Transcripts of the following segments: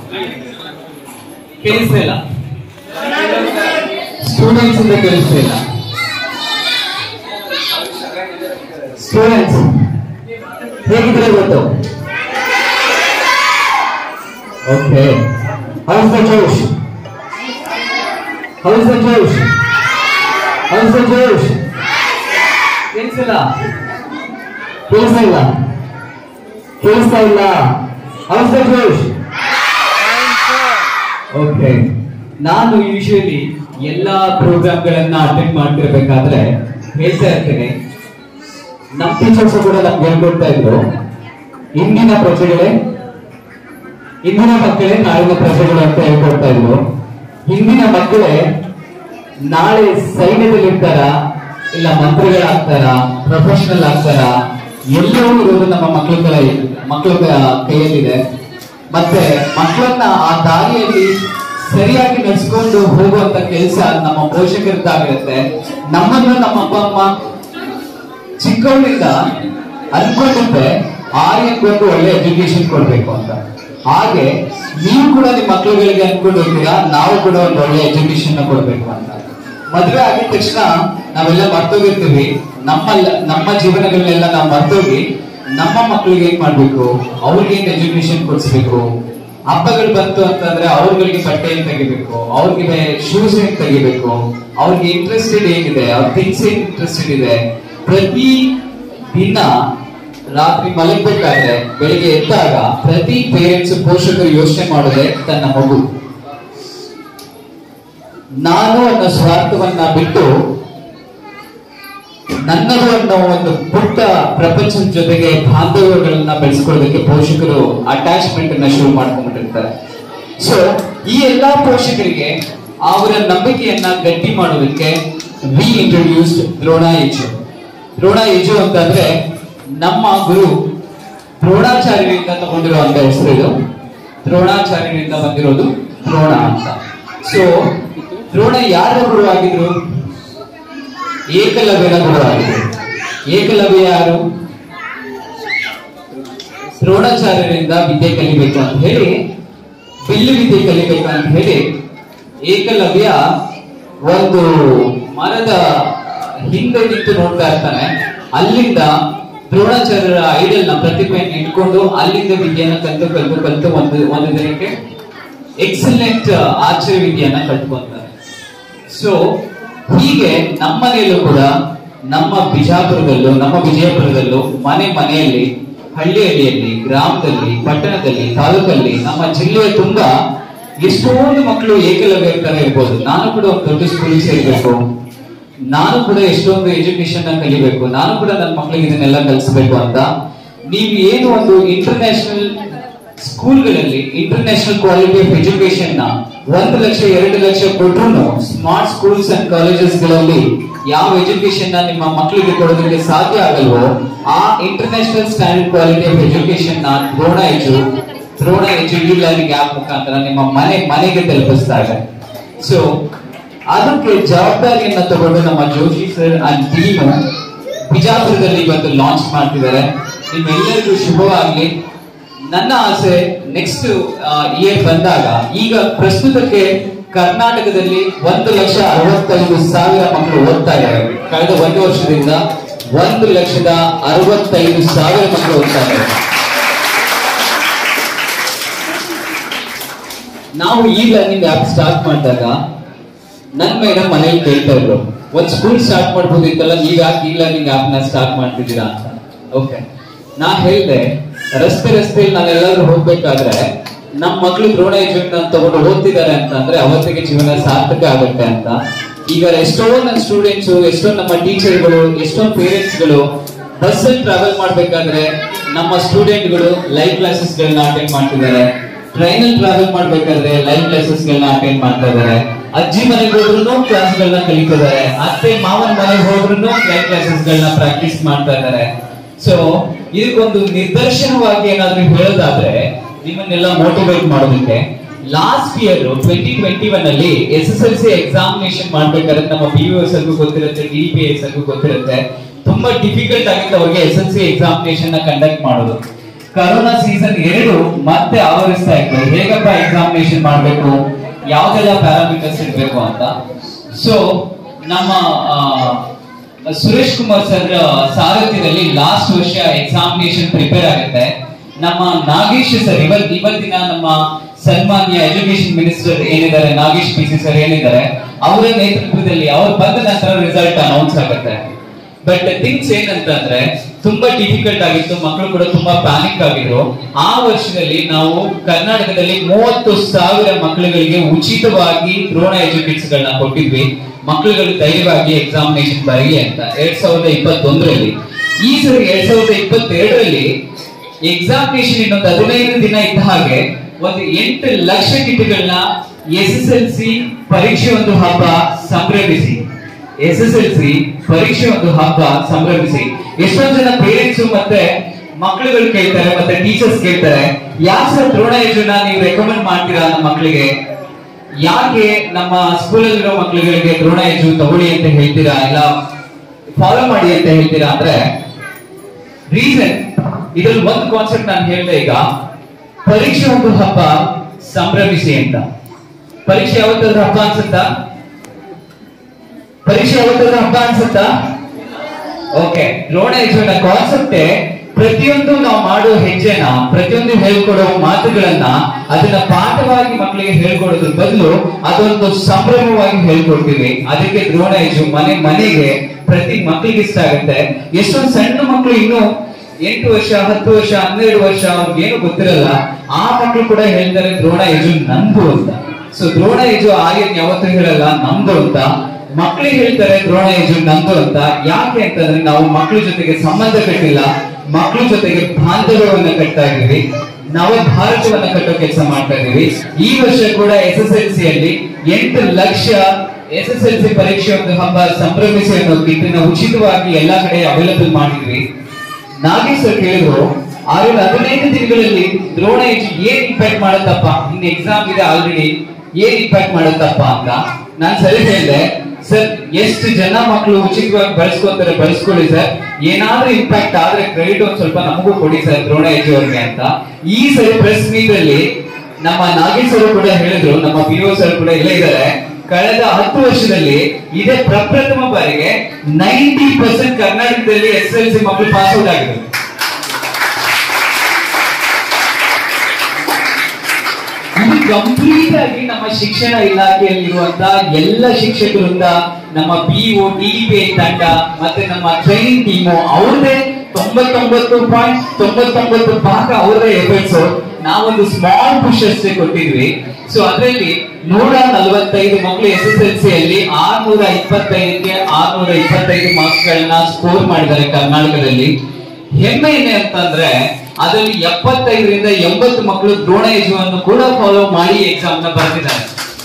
ಕೇಳಿಸ್ತಾ ಇಲ್ಲ ಸ್ಟೂಡೆಂಟ್ಸ್ ಇಂದ ಕೇಳಿಸ್ತಾ ಇಲ್ಲ ಸ್ಟೂಡೆಂಟ್ಸ್ ಹೇಗಿದ್ರೆ ಗೊತ್ತು okay how's the josh how's the josh how's the josh ಕೇಳಿಸಿಲ್ಲ ಕೇಳಿಸ್ತಾ ಇಲ್ಲ ಕೇಳಿಸ್ತಾ ಇಲ್ಲ ಹೌಸ್ ದ ಜೋಶ್ ಓಕೆ ನಾನು ಯೂಶುವಲಿ ಎಲ್ಲಾ ಪ್ರೋಗ್ರಾಮ್ಗಳನ್ನ ಅಟೆಂಡ್ ಮಾಡ್ತಿರ್ಬೇಕಾದ್ರೆ ಹೇಳ್ತಾ ಇರ್ತೇನೆ ನಮ್ಮ ಟೀಚರ್ಸ್ ಕೂಡ ನಮ್ಗೆ ಹೇಳ್ಕೊಡ್ತಾ ಇದ್ರು ಇಂದಿನ ಪ್ರಜೆಗಳೇ ಇಂದಿನ ಮಕ್ಕಳೇ ನಾಳಿನ ಪ್ರಜೆಗಳು ಅಂತ ಹೇಳ್ಕೊಡ್ತಾ ಇದ್ರು ಹಿಂದಿನ ಮಕ್ಕಳೇ ನಾಳೆ ಸೈನ್ಯದಲ್ಲಿ ಇರ್ತಾರ ಇಲ್ಲ ಮಂತ್ರಿಗಳಾಗ್ತಾರ ಪ್ರೊಫೆಷನಲ್ ಆಗ್ತಾರ ಎಲ್ಲವೂ ಇರೋದು ನಮ್ಮ ಮಕ್ಕಳ ಕೈ ಮಕ್ಕಳ ಕೈಯಲ್ಲಿದೆ ಮತ್ತೆ ಮಕ್ಕಳನ್ನ ಆ ದಾರಿಯಲ್ಲಿ ಸರಿಯಾಗಿ ನಡೆಸ್ಕೊಂಡು ಹೋಗುವಂತ ಕೆಲಸ ನಮ್ಮ ಪೋಷಕರದ್ದಾಗಿರುತ್ತೆ ನಮ್ಮನ್ನು ನಮ್ಮ ಅಪ್ಪ ಅಮ್ಮ ಚಿಕ್ಕವಳಿಂದ ಅನ್ಕೊಂಡಿದ್ದೆ ಆರ್ಯನ್ಗೆ ಒಂದು ಒಳ್ಳೆ ಎಜುಕೇಶನ್ ಕೊಡ್ಬೇಕು ಅಂತ ಹಾಗೆ ನೀವು ಕೂಡ ನಿಮ್ಮ ಮಕ್ಕಳುಗಳಿಗೆ ಅನ್ಕೊಂಡಿರ್ತೀರಾ ನಾವು ಕೂಡ ಒಂದು ಒಳ್ಳೆ ಎಜುಕೇಶನ್ ಕೊಡ್ಬೇಕು ಅಂತ ಮದುವೆ ಆಗಿದ ತಕ್ಷಣ ನಾವೆಲ್ಲ ಮರ್ತೋಗಿರ್ತೀವಿ ನಮ್ಮ ನಮ್ಮ ಜೀವನಗಳನ್ನೆಲ್ಲ ನಾವು ಮರ್ತೋಗಿ ನಮ್ಮ ಮಕ್ಕಳಿಗೆ ಏನ್ ಮಾಡ್ಬೇಕು ಅವ್ರಿಗೆ ಏನ್ ಎಜುಕೇಶನ್ ಕೊಡಿಸ್ಬೇಕು ಹಬ್ಬಗಳು ಬಂತು ಅಂತಂದ್ರೆ ಅವ್ರಗಳಿಗೆ ಬಟ್ಟೆ ಏನ್ ತೆಗಿಬೇಕು ಅವ್ರಿಗೆ ಶೂಸ್ ಏನ್ ತೆಗಿಬೇಕು ಅವ್ರಿಗೆ ಇಂಟ್ರೆಸ್ಟೆಡ್ ಏನಿದೆ ಅವ್ರ ಥಿಂಗ್ಸ್ ಏನ್ ಇಂಟ್ರೆಸ್ಟೆಡ್ ಇದೆ ಪ್ರತಿ ದಿನ ರಾತ್ರಿ ಮಲಗಬೇಕಾದ್ರೆ ಬೆಳಿಗ್ಗೆ ಎದ್ದಾಗ ಪ್ರತಿ ಪೇರೆಂಟ್ಸ್ ಪೋಷಕರು ಯೋಚನೆ ಮಾಡೋದೇ ತನ್ನ ಮಗು ನಾನು ಅನ್ನೋ ಸ್ವಾರ್ಥವನ್ನ ಬಿಟ್ಟು ನನ್ನದು ಅನ್ನೋ ಒಂದು ಪುಟ್ಟ ಪ್ರಪಂಚದ ಜೊತೆಗೆ ಬಾಂಧವ್ಯಗಳನ್ನ ಬೆಳೆಸ್ಕೊಳ್ಳೋದಕ್ಕೆ ಪೋಷಕರು ಅಟ್ಯಾಚ್ಮೆಂಟ್ ಅನ್ನ ಶುರು ಮಾಡ್ಕೊಂಡ್ಬಿಟ್ಟಿರ್ತಾರೆ ಸೊ ಈ ಎಲ್ಲಾ ಪೋಷಕರಿಗೆ ಅವರ ನಂಬಿಕೆಯನ್ನ ಗಟ್ಟಿ ಮಾಡೋದಕ್ಕೆ ವಿ ಇಂಟ್ರೊಡ್ಯೂಸ್ಡ್ ದ್ರೋಣ ಯಜು ದ್ರೋಣ ಯಜು ಅಂತಂದ್ರೆ ನಮ್ಮ ಗುರು ದ್ರೋಣಾಚಾರ್ಯರಿಂದ ತಗೊಂಡಿರುವಂತ ಹೆಸರು ಇದು ದ್ರೋಣಾಚಾರ್ಯರಿಂದ ಬಂದಿರೋದು ದ್ರೋಣ ಅಂತ ಸೊ ದ್ರೋಣ ಯಾರ ಗುರು ಆಗಿದ್ರು ಏಕಲವ್ಯನ ಗುರು ಆಗಿದ್ರು ಏಕಲವ್ಯ ಯಾರು ದ್ರೋಣಾಚಾರ್ಯರಿಂದ ವಿದ್ಯೆ ಕಲಿಬೇಕು ಅಂತ ಹೇಳಿ ಬಿಲ್ಲು ವಿದ್ಯೆ ಕಲಿಬೇಕು ಅಂತ ಹೇಳಿ ಏಕಲವ್ಯ ಒಂದು ಮರದ ಹಿಂದೆ ನಿಂತು ನೋಡ್ತಾ ಇರ್ತಾನೆ ಅಲ್ಲಿಂದ ದ್ರೋಣಾಚಾರ್ಯರ ಐಡಲ್ ನ ಪ್ರತಿಭೆಯನ್ನು ಇಟ್ಕೊಂಡು ಅಲ್ಲಿಂದ ವಿದ್ಯೆಯನ್ನ ಕಲಿತು ಕಲಿತು ಕಲಿತು ಒಂದು ಒಂದು ದಿನಕ್ಕೆ ಎಕ್ಸಲೆಂಟ್ ಆಚಾರ್ಯ ವಿದ್ಯೆಯನ್ನ ಕಲ್ತ್ಕೊಂತಾರೆ ಸೊ ಹೀಗೆ ನಮ್ಮನೆಯಲ್ಲೂ ಕೂಡ ನಮ್ಮ ಬಿಜಾಪುರದಲ್ಲೂ ನಮ್ಮ ವಿಜಯಪುರದಲ್ಲೂ ಮನೆ ಮನೆಯಲ್ಲಿ ಹಳ್ಳಿ ಹಳ್ಳಿಯಲ್ಲಿ ಗ್ರಾಮದಲ್ಲಿ ಪಟ್ಟಣದಲ್ಲಿ ತಾಲೂಕಲ್ಲಿ ನಮ್ಮ ಜಿಲ್ಲೆಯ ತುಂಬ ಎಷ್ಟೊಂದು ಮಕ್ಕಳು ಏಕಲವ್ಯ ಇರ್ತಾರೆ ಇರ್ಬೋದು ನಾನು ಕೂಡ ಒಂದು ದೊಡ್ಡ ಸ್ಕೂಲ್ ಸೇರ್ಬೇಕು ನಾನು ಕೂಡ ಎಷ್ಟೊಂದು ಎಜುಕೇಶನ್ ನ ಕಲಿಬೇಕು ನಾನು ಕೂಡ ನನ್ನ ಮಕ್ಕಳಿಗೆ ಇದನ್ನೆಲ್ಲ ಕಲಿಸ್ಬೇಕು ಅಂತ ನೀವು ಏನು ಒಂದು ಇಂಟರ್ನ್ಯಾಷನಲ್ ಸ್ಕೂಲ್ಗಳಲ್ಲಿ ಇಂಟರ್ನ್ಯಾಷನಲ್ ಕ್ವಾಲಿಟಿ ಆಫ್ ಎಜುಕೇಶನ್ ನ ಒಂದು ಲಕ್ಷ ಎರಡು ಲಕ್ಷ ಕೊಟ್ರು ಸ್ಮಾರ್ಟ್ ಸ್ಕೂಲ್ಸ್ ಅಂಡ್ ಕಾಲೇಜಸ್ ಗಳಲ್ಲಿ ಯಾವ ಎಜುಕೇಶನ್ ನ ನಿಮ್ಮ ಮಕ್ಕಳಿಗೆ ಕೊಡೋದಕ್ಕೆ ಸಾಧ್ಯ ಆಗಲ್ವೋ ಆ international standard quality of education ನ ದ್ರೋಣ ಹೆಚ್ಚು ದ್ರೋಣ ಹೆಚ್ಚು ಈ ಲರ್ನಿಂಗ್ ಆಪ್ ಮುಖಾಂತರ ನಿಮ್ಮ ಮನೆ ಮನೆಗೆ ತಲುಪಿಸ್ತಾ ಇದೆ ಸೊ ಅದಕ್ಕೆ ಜವಾಬ್ದಾರಿಯನ್ನ ತಗೊಂಡು ನಮ್ಮ ಜೋಶಿ ಸರ್ ಅಂಡ್ ಟೀಮ್ ಬಿಜಾಪುರದಲ್ಲಿ ಇವತ್ತು ಲಾಂಚ್ ಮಾಡ್ತಿದ್ದಾರೆ ನಿಮ್ಮೆಲ್ಲರಿಗೂ ಶುಭವಾಗ್ಲಿ ನನ್ನ ಆಸೆ ನೆಕ್ಸ್ಟ್ ಇಯರ್ ಬಂದಾಗ ಈಗ ಪ್ರಸ್ತುತಕ್ಕೆ ಕರ್ನಾಟಕದಲ್ಲಿ ಒಂದು ಲಕ್ಷ ಅರವತ್ತೈದು ಸಾವಿರ ಮಕ್ಕಳು ಓದ್ತಾ ಇದ್ದಾರೆ ಕಳೆದ ಒಂದು ವರ್ಷದಿಂದ ಒಂದು ಲಕ್ಷದ ಅರವತ್ತೈದು ಸಾವಿರ ಮಕ್ಕಳು ಓದ್ತಾ ಇದ್ದಾರೆ ನಾವು ಈ ಲರ್ನಿಂಗ್ ಆಪ್ ಸ್ಟಾರ್ಟ್ ಮಾಡಿದಾಗ ನನ್ ಮೇಡಮ್ ಮನೇಲಿ ಕೇಳ್ತಾ ಇದ್ರು ಒಂದ್ ಸ್ಕೂಲ್ ಸ್ಟಾರ್ಟ್ ಮಾಡ್ಬೋದಿತ್ತಲ್ಲ ನೀವ್ ಯಾಕೆ ಈ ಲರ್ನಿಂಗ್ ಆಪ್ ನ ಸ್ಟಾರ್ಟ್ ಮಾಡ್ತಿದ್ದೀರಾ ಅಂತ ಓಕೆ ನಾ ಹೇಳ್ದೆ ರಸ್ತೆ ರಸ್ತೆಯಲ್ಲಿ ನಾನೆಲ್ಲಾದ್ರೂ ಹೋಗ್ಬೇಕಾದ್ರೆ ನಮ್ ಮಕ್ಳು ದ್ರೋಣ ಜೀವನ ತಗೊಂಡು ಓದ್ತಿದ್ದಾರೆ ಅಂತ ಅಂದ್ರೆ ಅವತ್ತಿಗೆ ಜೀವನ ಸಾರ್ಥಕ ಆಗುತ್ತೆ ಅಂತ ಈಗ ಎಷ್ಟೋ ನನ್ನ ಸ್ಟೂಡೆಂಟ್ಸ್ ಎಷ್ಟೋ ನಮ್ಮ ಟೀಚರ್ಗಳು ಎಷ್ಟೋ ಪೇರೆಂಟ್ಸ್ಗಳು ಬಸ್ ಅಲ್ಲಿ ಟ್ರಾವೆಲ್ ಮಾಡ್ಬೇಕಾದ್ರೆ ನಮ್ಮ ಸ್ಟೂಡೆಂಟ್ಗಳು ಲೈವ್ ಕ್ಲಾಸಸ್ ಗಳನ್ನ ಅಟೆಂಡ್ ಮಾಡ್ತಿದ್ದಾರೆ ಟ್ರೈನ್ ಅಲ್ಲಿ ಟ್ರಾವೆಲ್ ಮಾಡ್ಬೇಕಾದ್ರೆ ಲೈವ್ ಕ್ಲಾಸಸ್ ಗಳನ್ನ ಅಟೆಂಡ್ ಮಾಡ್ತಾ ಇದ್ದಾರೆ ಅಜ್ಜಿ ಮನೆಗೆ ಹೋದ್ರು ಕ್ಲಾಸ್ ಗಳನ್ನ ಕಲಿತಿದ್ದಾರೆ ಅತ್ತೆ ಮಾವನ ಮನೆಗೆ ಹೋದ್ರು ಲೈವ್ ಕ್ಲಾಸಸ್ ಗಳನ್ನ ಪ್ರಾಕ್ಟೀಸ್ ಮಾಡ್ತಾ ಇದ್ದಾರೆ ಸೊ ಇದಕ್ಕೊಂದು ನಿದರ್ಶನವಾಗಿ ಏನಾದ್ರೂ ಹೇಳೋದಾದ್ರೆ ನಿಮ್ಮನ್ನೆಲ್ಲ ಮೋಟಿವೇಟ್ ಮಾಡೋದಕ್ಕೆ last year twenty twenty one ಅಲ್ಲಿ S S L C examination ಮಾಡ್ಬೇಕಾದ್ರೆ ನಮ್ಮ ಪಿ ಯು ಎಸ್ ಅಲ್ಗೂ ಗೊತ್ತಿರುತ್ತೆ ಡಿ ಪಿ ಎಸ್ ಅಲ್ಗೂ ಗೊತ್ತಿರುತ್ತೆ ತುಂಬಾ ಡಿಫಿಕಲ್ಟ್ ಆಗಿತ್ತು ಅವ್ರಿಗೆ ಎಸ್ ಎಲ್ ಸಿ ಎಕ್ಸಾಮಿನೇಷನ್ ನ ಕಂಡಕ್ಟ್ ಮಾಡೋದು ಕರೋನಾ ಸೀಸನ್ ಎರಡು ಮತ್ತೆ ಆವರಿಸ್ತಾ ಇತ್ತು ಹೇಗಪ್ಪ ಎಕ್ಸಾಮಿನೇಷನ್ ಮಾಡಬೇಕು ಯಾವ್ದೆಲ್ಲ ಪ್ಯಾರಾಮೀಟರ್ಸ್ ಇರಬೇಕು ಅಂತ ಸೊ ನಮ್ಮ ಆ, ಸುರೇಶ್ ಕುಮಾರ್ ಸರ್ ಸಾರಥ್ಯದಲ್ಲಿ ಲಾಸ್ಟ್ ವರ್ಷ ಎಕ್ಸಾಮಿನೇಷನ್ ಪ್ರಿಪೇರ್ ಆಗುತ್ತೆ ನಮ್ಮ ನಾಗೇಶ್ ಸರ್ ಇವತ್ ಇವತ್ತಿನ ನಮ್ಮ ಸನ್ಮಾನ್ಯ ಎಜುಕೇಶನ್ ಮಿನಿಸ್ಟರ್ ಏನಿದ್ದಾರೆ ನಾಗೇಶ್ ಪಿ ಸಿ ಸರ್ ಏನಿದ್ದಾರೆ ಅವರ ನೇತೃತ್ವದಲ್ಲಿ ಅವ್ರು ಬಂದ ನಂತರ ರಿಸಲ್ಟ್ ಅನೌನ್ಸ್ ಆಗುತ್ತೆ ಬಟ್ ಥಿಂಗ್ಸ್ ಏನಂತಂದ್ರೆ ತುಂಬಾ ಡಿಫಿಕಲ್ಟ್ ಆಗಿತ್ತು ಮಕ್ಕಳು ಕೂಡ ತುಂಬಾ ಪ್ಯಾನಿಕ್ ಆಗಿದ್ರು ಆ ವರ್ಷದಲ್ಲಿ ನಾವು ಕರ್ನಾಟಕದಲ್ಲಿ ಮೂವತ್ತು ಸಾವಿರ ಮಕ್ಕಳುಗಳಿಗೆ ಉಚಿತವಾಗಿ ದ್ರೋಣ ಎಜುಕೇಟ್ಸ್ ಗಳನ್ನ ಕೊಟ್ಟಿದ್ವಿ ಮಕ್ಕಳುಗಳು ಧೈರ್ಯವಾಗಿ ಎಕ್ಸಾಮಿನೇಷನ್ ಬರೀ ಅಂತ ಎರಡ್ ಸಾವಿರದ ಇಪ್ಪತ್ತೊಂದರಲ್ಲಿ ಈ ಸರಿ ಎರಡ್ ಸಾವಿರದ ಇಪ್ಪತ್ತೆರಡರಲ್ಲಿ ಎಕ್ಸಾಮಿನೇಷನ್ ಇನ್ನೊಂದು ಹದಿನೈದು ದಿನ ಇದ್ದ ಹಾಗೆ ಒಂದು ಎಂಟು ಲಕ್ಷ ಕಿಟ್ಗಳನ್ನ ಎಸ್ ಎಸ್ ಎಲ್ ಸಿ ಪರೀಕ್ಷೆ ಒಂದು ಹಬ್ಬ ಸಂಭ್ರಮಿಸಿ ಎಸ್ ಎಸ್ ಎಲ್ ಸಿ ಪರೀಕ್ಷೆ ಒಂದು ಹಬ್ಬ ಸಂಭ್ರಮಿಸಿ ಎಷ್ಟೊಂದು ಜನ ಪೇರೆಂಟ್ಸ್ ಮತ್ತೆ ಮಕ್ಕಳುಗಳು ಕೇಳ್ತಾರೆ ಮತ್ತೆ ಟೀಚರ್ಸ್ ಕೇಳ್ತಾರೆ ಯಾಕೆ ಸರ್ ದ್ರೋಣ ಯೋಜನಾ ನೀವು ರೆಕಮೆಂಡ್ ಮಾಡ್ತೀರಾ ನಮ್ಮ ಮಕ್ಕಳಿಗೆ ಯಾಕೆ ನಮ್ಮ ಸ್ಕೂಲಲ್ಲಿರೋ ಮಕ್ಕಳುಗಳಿಗೆ ದ್ರೋಣ ಯಜು ತಗೊಳ್ಳಿ ಅಂತ ಹೇಳ್ತೀರಾ ಇಲ್ಲ ಫಾಲೋ ಮಾಡಿ ಅಂತ ಹೇಳ್ತೀರಾ ಅಂದ್ರೆ ರೀಸನ್ ಇದ್ರಲ್ಲಿ ಒಂದು ಕಾನ್ಸೆಪ್ಟ್ ನಾನು ಹೇಳಿದೆ ಈಗ ಪರೀಕ್ಷೆ ಒಂದು ಹಬ್ಬ ಸಂಭ್ರಮಿಸಿ ಅಂತ ಪರೀಕ್ಷೆ ಯಾವತ್ತಾದ್ರೂ ಹಬ್ಬ ಅನ್ಸುತ್ತಾ ಪರೀಕ್ಷೆ ಯಾವತ್ತಾದ್ರೂ ಹಬ್ಬ ಅನ್ಸುತ್ತಾ ಓಕೆ ದ್ರೋಣ ಯಜುವಿನ ಕಾನ್ಸೆಪ್ಟೇ ಪ್ರತಿಯೊಂದು ನಾವು ಮಾಡುವ ಹೆಜ್ಜೆನ ಪ್ರತಿಯೊಂದು ಹೇಳ್ಕೊಡೋ ಮಾತುಗಳನ್ನ ಅದನ್ನ ಪಾಠವಾಗಿ ಮಕ್ಕಳಿಗೆ ಹೇಳ್ಕೊಡೋದ್ರ ಬದಲು ಅದೊಂದು ಸಂಭ್ರಮವಾಗಿ ಹೇಳ್ಕೊಡ್ತೀವಿ ಅದಕ್ಕೆ ದ್ರೋಣ ಯಜು ಮನೆ ಮನೆಗೆ ಪ್ರತಿ ಮಕ್ಕಳಿಗೆ ಇಷ್ಟ ಆಗುತ್ತೆ ಎಷ್ಟೊಂದು ಸಣ್ಣ ಮಕ್ಕಳು ಇನ್ನು ಎಂಟು ವರ್ಷ ಹತ್ತು ವರ್ಷ ಹನ್ನೆರಡು ವರ್ಷ ಅವ್ರಿಗೆ ಏನು ಗೊತ್ತಿರಲ್ಲ ಆ ಮಕ್ಕಳು ಕೂಡ ಹೇಳ್ತಾರೆ ದ್ರೋಣ ಯಜು ನಂದು ಅಂತ ಸೊ ದ್ರೋಣ ಯಜು ಆರ್ಯನ್ ಯಾವತ್ತೂ ಹೇಳಲ್ಲ ನಮ್ದು ಅಂತ ಮಕ್ಕಳಿಗೆ ಹೇಳ್ತಾರೆ ದ್ರೋಣ ಯಜು ನಂದು ಅಂತ ಯಾಕೆ ಅಂತಂದ್ರೆ ನಾವು ಮಕ್ಕಳ ಜೊತೆಗೆ ಸಂಬಂಧ ಕಟ್ಟಿಲ್ಲ ಮಕ್ಕಳ ಜೊತೆಗೆ ಬಾಂಧವ್ಯವನ್ನ ಕಟ್ತಾ ಇದೀವಿ ನವ ಭಾರತವನ್ನ ಕಟ್ಟೋ ಕೆಲಸ ಮಾಡ್ತಾ ಇದೀವಿ ಈ ವರ್ಷ ಕೂಡ ಎಸ್ ಎಸ್ ಎಲ್ ಸಿ ಅಲ್ಲಿ ಎಂಟು lakh S S L C ಪರೀಕ್ಷೆ ಒಂದು ಹಬ್ಬ ಸಂಭ್ರಮಿಸಿ ಅನ್ನೋ ಕಿಟ್ಟನ್ನ ಉಚಿತವಾಗಿ ಎಲ್ಲಾ ಕಡೆ ಅವೈಲಬಲ್ ಮಾಡಿದ್ವಿ ನಾಗೇಶ್ ಸರ್ ಕೇಳಿದ್ರು ಆದ್ರೆ ಹದಿನೈದು ದಿನಗಳಲ್ಲಿ ದ್ರೋಣ ಹೆಚ್ಚು ಏನ್ ಇಂಪ್ಯಾಕ್ಟ್ ಮಾಡುತ್ತಪ್ಪ ಇನ್ನು ಎಕ್ಸಾಮ್ ಇದೆ ಆಲ್ರೆಡಿ ಏನ್ ಇಂಪ್ಯಾಕ್ಟ್ ಮಾಡುತ್ತಪ್ಪ ಅಂತ ನಾನ್ ಸರಿ ಹೇಳಿದೆ ಸರ್ ಎಷ್ಟು ಜನ ಮಕ್ಕಳು ಉಚಿತವಾಗಿ ಬಳಸ್ಕೊತಾರೆ ಬಳಸ್ಕೊಳ್ಳಿ ಸರ್ ಏನಾದ್ರೂ ಇಂಪ್ಯಾಕ್ಟ್ ಆದ್ರೆ ಕ್ರೆಡಿಟ್ ಒಂದ್ ಸ್ವಲ್ಪ ನಮಗೂ ಕೊಡಿ ಸರ್ ದ್ರೋಣ ಹೆಚ್ಚು ಅವ್ರಿಗೆ ಅಂತ ಈ ಸರಿ ಪ್ರೆಸ್ ಮೀಟ್ ಅಲ್ಲಿ ನಮ್ಮ ನಾಗೇಶ್ ಅವರು ಕೂಡ ಹೇಳಿದ್ರು ನಮ್ಮ ಪಿ ಸರ್ ಕೂಡ ಇಲ್ಲೇ ಇದ್ದಾರೆ ಕಳೆದ ಹತ್ತು ವರ್ಷದಲ್ಲಿ ಇದೇ ಪ್ರಪ್ರಥಮ ಬಾರಿಗೆ ನೈಂಟಿ ಪರ್ಸೆಂಟ್ ಕರ್ನಾಟಕದಲ್ಲಿ ಎಸ್ ಎಲ್ ಸಿ ಮಕ್ಕಳು ಪಾಸ್ ಔಟ್ ಆಗಿದ್ದಾರೆ ಇದು ಕಂಪ್ಲೀಟ್ ಆಗಿ ನಮ್ಮ ಶಿಕ್ಷಣ ಇಲಾಖೆಯಲ್ಲಿರುವಂತ ಎಲ್ಲ ಶಿಕ್ಷಕರಿಂದ ನಮ್ಮ ಪಿಒ ಡಿಪಿ ತಂಡ ಮತ್ತೆ ನಮ್ಮ ಟ್ರೈನಿಂಗ್ ಟೀಮು ಅವ್ರದೇ ತೊಂಬತ್ತೊಂಬತ್ತು ಪಾಯಿಂಟ್ ತೊಂಬತ್ತೊಂಬತ್ತು ಭಾಗ ಅವರದೇ ಎಫರ್ಟ್ಸ್ ನಾವೊಂದು ಸ್ಮಾಲ್ ಪುಷ್ ಅಷ್ಟೇ ಕೊಟ್ಟಿದ್ವಿ ಸೊ ಅದರಲ್ಲಿ ನೂರ ನಲವತ್ತೈದು ಮಕ್ಕಳು ಎಸ್ ಎಸ್ ಎಲ್ ಸಿ ಅಲ್ಲಿ ಆರ್ನೂರ ಇಪ್ಪತ್ತೈದಕ್ಕೆ ಆರ್ನೂರ ಇಪ್ಪತ್ತೈದು ಮಾರ್ಕ್ಸ್ ಗಳನ್ನ ಸ್ಕೋರ್ ಮಾಡಿದ್ದಾರೆ ಕರ್ನಾಟಕದಲ್ಲಿ ಹೆಮ್ಮೆ ಏನೇ ಅಂತಂದ್ರೆ ಅದರಲ್ಲಿ ಎಪ್ಪತ್ತೈದರಿಂದ ಎಂಬತ್ತು ಮಕ್ಕಳು ದ್ರೋಣ ಯಜುವನ್ನು ಕೂಡ ಫಾಲೋ ಮಾಡಿ ಎಕ್ಸಾಮ್ ನ ಬರ್ತಿದ್ದಾರೆ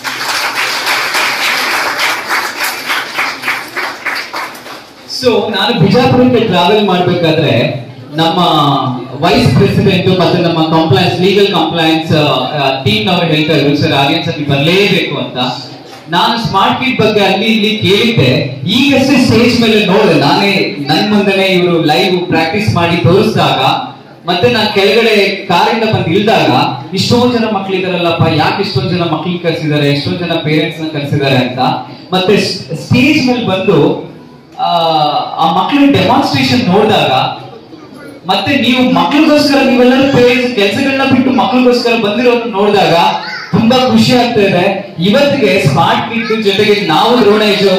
ಸೊ ನಾನು ಬಿಜಾಪುರಕ್ಕೆ ಟ್ರಾವೆಲ್ ಮಾಡ್ಬೇಕಾದ್ರೆ ನಮ್ಮ ವೈಸ್ ಪ್ರೆಸಿಡೆಂಟ್ ಮತ್ತೆ ನಮ್ಮ ಕಂಪ್ಲೈನ್ಸ್ ಲೀಗಲ್ ಕಂಪ್ಲೈನ್ಸ್ ಟೀಮ್ ನವರು ಹೇಳ್ತಾ ಇದ್ರು ಸರ್ ಆಡಿಯನ್ಸ್ ಅಲ್ಲಿ ಬರಲೇಬೇಕು ಅಂತ ನಾನು ಸ್ಮಾರ್ಟ್ ಕಿಟ್ ಬಗ್ಗೆ ಅಲ್ಲಿ ಇಲ್ಲಿ ಕೇಳಿದ್ದೆ ಈಗಷ್ಟೇ ಸ್ಟೇಜ್ ಮೇಲೆ ನೋಡಿದೆ ನಾನೇ ನನ್ ಮುಂದೆನೆ ಇವರು ಲೈವ್ ಪ್ರಾಕ್ಟೀಸ್ ಮಾಡಿ ತೋರಿಸಿದಾಗ ಮತ್ತೆ ನಾನು ಕೆಳಗಡೆ ಕಾರಿಂದ ಬಂದು ಇಳಿದಾಗ ಇಷ್ಟೊಂದು ಜನ ಮಕ್ಳಿದಾರಲ್ಲಪ್ಪ ಯಾಕೆ ಇಷ್ಟೊಂದು ಜನ ಮಕ್ಳಿಗೆ ಕರ್ಸಿದ್ದಾರೆ ಎಷ್ಟೊಂದು ಜನ ಪೇರೆಂಟ್ಸ್ ನ ಕರ್ಸಿದ್ದಾರೆ ಅಂತ ಮತ್ತೆ ಸ್ಟೇಜ್ ಮೇಲೆ ಬಂದು ಆ, ಆ ಮಕ್ಳ ಡೆಮಾನ್ಸ್ಟ್ರೇಷನ್ ನೋಡಿದಾಗ ಮತ್ತೆ ನೀವು ಮಕ್ಳಿಗೋಸ್ಕರ ನೀವೆಲ್ಲರೂ ಪೇರೆಂಟ್ಸ್ ಕೆಲಸಗಳನ್ನ ಬಿಟ್ಟು ಮಕ್ಳಿಗೋಸ್ಕರ ಬಂದಿರೋದನ್ನ ನೋಡಿದಾಗ ತುಂಬಾ ಖುಷಿ ಆಗ್ತಾ ಇದೆ ಇವತ್ತಿಗೆ ಸ್ಮಾರ್ಟ್ ಕಿಟ್ ಜೊತೆಗೆ ನಾವು ದ್ರೋಣ ಯಜು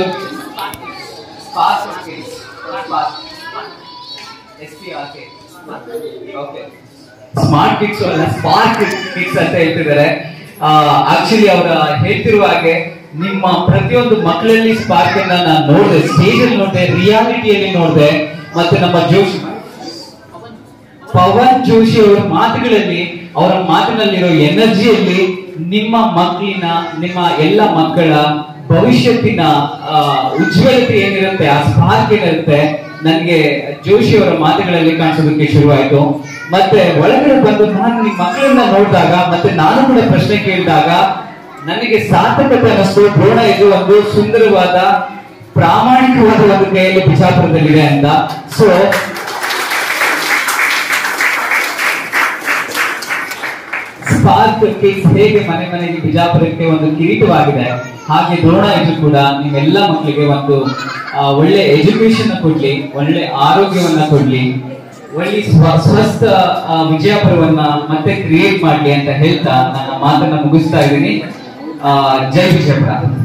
ಸ್ಮಾರ್ಟ್ ಕಿಟ್ಸ್ ಅಲ್ಲ ಸ್ಪಾರ್ಕ್ ಕಿಟ್ಸ್ ಅಂತ ಹೇಳ್ತಿದ್ದಾರೆ ಆಕ್ಚುಲಿ ಅವರ ಹೇಳ್ತಿರುವ ಹಾಗೆ ನಿಮ್ಮ ಪ್ರತಿಯೊಂದು ಮಕ್ಕಳಲ್ಲಿ ಸ್ಪಾರ್ಕ್ ಅನ್ನ ನಾನು ನೋಡಿದೆ ಸ್ಟೇಜ್ ಅಲ್ಲಿ ನೋಡಿದೆ ರಿಯಾಲಿಟಿಯಲ್ಲಿ ನೋಡಿದೆ ಮತ್ತೆ ನಮ್ಮ ಜೋಶಿ ಪವನ್ ಜೋಶಿ ಅವರ ಮಾತುಗಳಲ್ಲಿ ಅವರ ಮಾತಿನಲ್ಲಿರೋ ಎನರ್ಜಿಯಲ್ಲಿ ನಿಮ್ಮ ಮಕ್ಕಳಿನ ನಿಮ್ಮ ಎಲ್ಲ ಮಕ್ಕಳ ಭವಿಷ್ಯತ್ತಿನ ಆ, ಉಜ್ವಲತೆ ಏನಿರುತ್ತೆ ಆ ಸ್ಪಾರ್ಕ್ ಏನಿರುತ್ತೆ ನನಗೆ ಜೋಶಿ ಅವರ ಮಾತುಗಳಲ್ಲಿ ಕಾಣಿಸೋದಕ್ಕೆ ಶುರುವಾಯ್ತು ಮತ್ತೆ ಒಳಗಡೆ ಬಂದು ನಾನು ನಿಮ್ಮ ಮಕ್ಕಳನ್ನ ನೋಡಿದಾಗ ಮತ್ತೆ ನಾನು ಕೂಡ ಪ್ರಶ್ನೆ ಕೇಳಿದಾಗ ನನಗೆ ಸಾರ್ಥಕತೆ ಅನ್ನಿಸ್ತು ದ್ರೋಣ ಇದು ಒಂದು ಸುಂದರವಾದ ಪ್ರಾಮಾಣಿಕವಾದ ಒಂದು ಕೈಯಲ್ಲಿ ಬಿಜಾಪುರದಲ್ಲಿದೆ ಅಂತ ಸೊ ಸ್ಪಾರ್ಕ್ ಕಿಡ್ಸ್ ಹೇಗೆ ಮನೆ ಮನೆಗೆ ಬಿಜಾಪುರಕ್ಕೆ ಒಂದು ಕಿರೀಟವಾಗಿದೆ ಹಾಗೆ ದ್ರೋಣ ಇದು ಕೂಡ ನಿಮ್ಮೆಲ್ಲ ಮಕ್ಕಳಿಗೆ ಒಂದು ಆ, ಒಳ್ಳೆ ಎಜುಕೇಶನ್ ಕೊಡ್ಲಿ ಒಳ್ಳೆ ಆರೋಗ್ಯವನ್ನ ಕೊಡ್ಲಿ ಒಳ್ಳೆ ಸ್ವ- ಸ್ವಸ್ಥ ಆ, ವಿಜಯಪುರವನ್ನ ಮತ್ತೆ ಕ್ರಿಯೇಟ್ ಮಾಡ್ಲಿ ಅಂತ ಹೇಳ್ತಾ ನನ್ನ ಮಾತನ್ನ ಮುಗಿಸ್ತಾ ಇದ್ದೀನಿ ಆ, ಜೈ ವಿಜಯಪುರ